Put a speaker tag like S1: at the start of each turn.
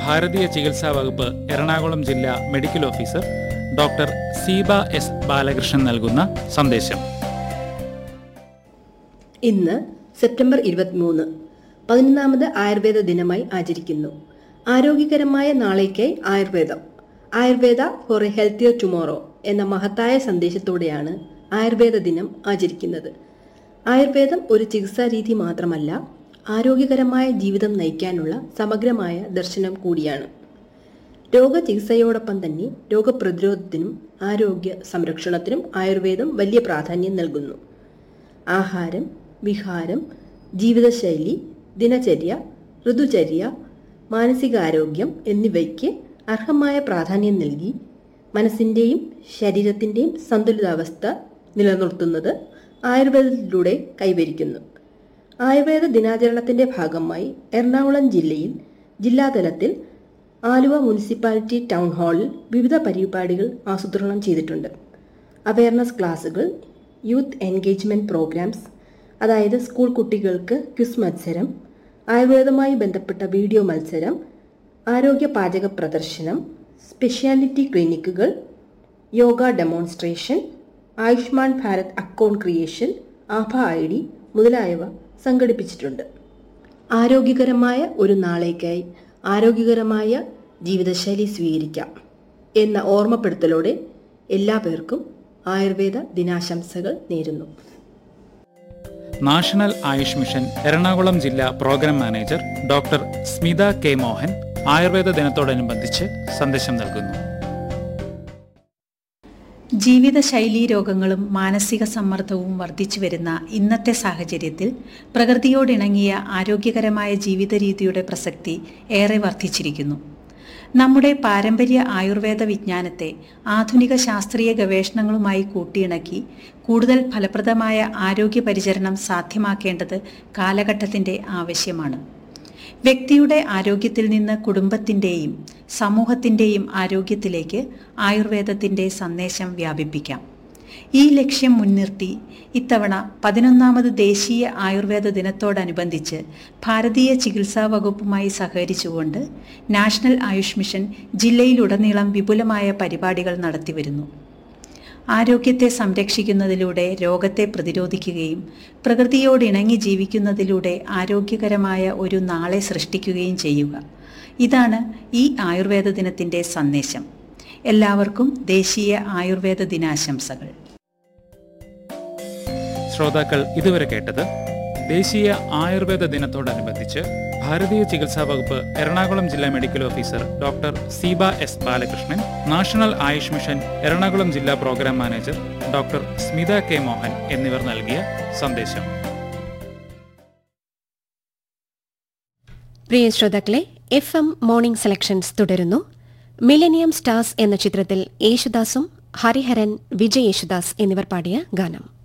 S1: ഭാരതീയ ചികിത്സാ വകുപ്പ് എറണാകുളം ജില്ലാ medical officer doctor Seeba S Balakrishnan നൽകുന്ന സന്ദേശം
S2: ഇന്ന് സെപ്റ്റംബർ ഇരുപത്തിമൂന്ന് പതിനൊന്നാമത് ആയുർവേദ ദിനമായി ആചരിക്കുന്നു ആരോഗ്യകരമായ നാളേക്കായി ആയുർവേദം Ayurveda for a healthier tomorrow എന്ന മഹത്തായ സന്ദേശത്തോടെയാണ് ആയുർവേദ ദിനം ആചരിക്കുന്നത് ആയുർവേദം ഒരു ചികിത്സാ രീതി മാത്രമല്ല ആരോഗ്യകരമായ ജീവിതം നയിക്കാനുള്ള സമഗ്രമായ ദർശനം കൂടിയാണ് രോഗചികിത്സയോടൊപ്പം തന്നെ രോഗപ്രതിരോധത്തിനും ആരോഗ്യ സംരക്ഷണത്തിനും ആയുർവേദം വലിയ പ്രാധാന്യം നൽകുന്നു ആഹാരം വിഹാരം ജീവിതശൈലി ദിനചര്യ ഋതുചര്യ മാനസികാരോഗ്യം എന്നിവയ്ക്ക് അർഹമായ പ്രാധാന്യം നൽകി മനസ്സിൻ്റെയും ശരീരത്തിൻ്റെയും സന്തുലിതാവസ്ഥ നിലനിർത്തുന്നത് ആയുർവേദത്തിലൂടെ കൈവരിക്കുന്നു ആയുർവേദ ദിനാചരണത്തിൻ്റെ ഭാഗമായി എറണാകുളം ജില്ലയിൽ ജില്ലാതലത്തിൽ ആലുവ മുനിസിപ്പാലിറ്റി ടൗൺ ഹാളിൽ വിവിധ പരിപാടികൾ ആസൂത്രണം ചെയ്തിട്ടുണ്ട് അവയർനെസ് ക്ലാസുകൾ യൂത്ത് എൻഗേജ്മെൻറ്റ് പ്രോഗ്രാംസ് അതായത് സ്കൂൾ കുട്ടികൾക്ക് ക്വിസ് മത്സരം ആയുർവേദവുമായി ബന്ധപ്പെട്ട വീഡിയോ മത്സരം ആരോഗ്യ പാചക പ്രദർശനം സ്പെഷ്യാലിറ്റി ക്ലിനിക്കുകൾ yoga demonstration Ayushman Bharat account creation ആഭ ഐ ഡി മുതലായവ സംഘടിപ്പിച്ചിട്ടുണ്ട് ആരോഗ്യകരമായ ഒരു നാളേക്കായി ആരോഗ്യകരമായ ജീവിതശൈലി സ്വീകരിക്കാം എന്ന ഓർമ്മപ്പെടുത്തലോടെ എല്ലാ പേർക്കും ആയുർവേദ ദിനാശംസകൾ നേരുന്നു
S1: നാഷണൽ ആയുഷ് മിഷൻ എറണാകുളം ജില്ലാ program manager doctor Smitha K Mohan Ayurveda ദിനത്തോടനുബന്ധിച്ച് സന്ദേശം നൽകുന്നു
S3: ജീവിതശൈലീ രോഗങ്ങളും മാനസിക സമ്മർദ്ദവും വർദ്ധിച്ചു വരുന്ന ഇന്നത്തെ സാഹചര്യത്തിൽ പ്രകൃതിയോടിണങ്ങിയ ആരോഗ്യകരമായ ജീവിത രീതിയുടെ പ്രസക്തി ഏറെ വർദ്ധിച്ചിരിക്കുന്നു നമ്മുടെ പാരമ്പര്യ ആയുർവേദ വിജ്ഞാനത്തെ ആധുനിക ശാസ്ത്രീയ ഗവേഷണങ്ങളുമായി കൂട്ടിയിണക്കി കൂടുതൽ ഫലപ്രദമായ ആരോഗ്യ പരിചരണം സാധ്യമാക്കേണ്ടത് കാലഘട്ടത്തിന്റെ ആവശ്യമാണ് വ്യക്തിയുടെ ആരോഗ്യത്തിൽ നിന്ന് കുടുംബത്തിൻ്റെയും സമൂഹത്തിൻ്റെയും ആരോഗ്യത്തിലേക്ക് ആയുർവേദത്തിൻ്റെ സന്ദേശം വ്യാപിപ്പിക്കാം ഈ ലക്ഷ്യം മുൻനിർത്തി ഇത്തവണ പതിനൊന്നാമത് ദേശീയ ആയുർവേദ ദിനത്തോടനുബന്ധിച്ച് ഭാരതീയ ചികിത്സാ വകുപ്പുമായി സഹകരിച്ചുകൊണ്ട് നാഷണൽ ആയുഷ് മിഷൻ ജില്ലയിലുടനീളം വിപുലമായ പരിപാടികൾ നടത്തിവരുന്നു ആരോഗ്യത്തെ സംരക്ഷിക്കുന്നതിലൂടെ രോഗത്തെ പ്രതിരോധിക്കുകയും പ്രകൃതിയോടിണങ്ങി ജീവിക്കുന്നതിലൂടെ ആരോഗ്യകരമായ ഒരു നാളെ സൃഷ്ടിക്കുകയും ചെയ്യുക ഇതാണ് ഈ ആയുർവേദ ദിനത്തിൻ്റെ സന്ദേശം എല്ലാവർക്കും ദേശീയ ആയുർവേദ ദിനാശംസകൾ
S1: ശ്രോതാക്കൾ ഇതുവരെ കേട്ടത് ദേശീയ ആയുർവേദ ദിനത്തോടനുബന്ധിച്ച് ഭാരതീയ ചികിത്സാ വകുപ്പ് എറണാകുളം ജില്ലാ medical officer doctor Seeba S Balakrishnan national Ayush mission Ernakulam ജില്ലാ program manager doctor Smitha K Mohan എന്നിവർ നൽകിയ സന്ദേശം
S4: പ്രിയ ശ്രോതാക്കളെ എഫ് എം മോർണിംഗ് സെലക്ഷൻസ് തുടരുന്നു മിലനിയം സ്റ്റാർസ് എന്ന ചിത്രത്തിൽ യേശുദാസും ഹരിഹരൻ വിജയ് യേശുദാസ് എന്നിവർ പാടിയ ഗാനം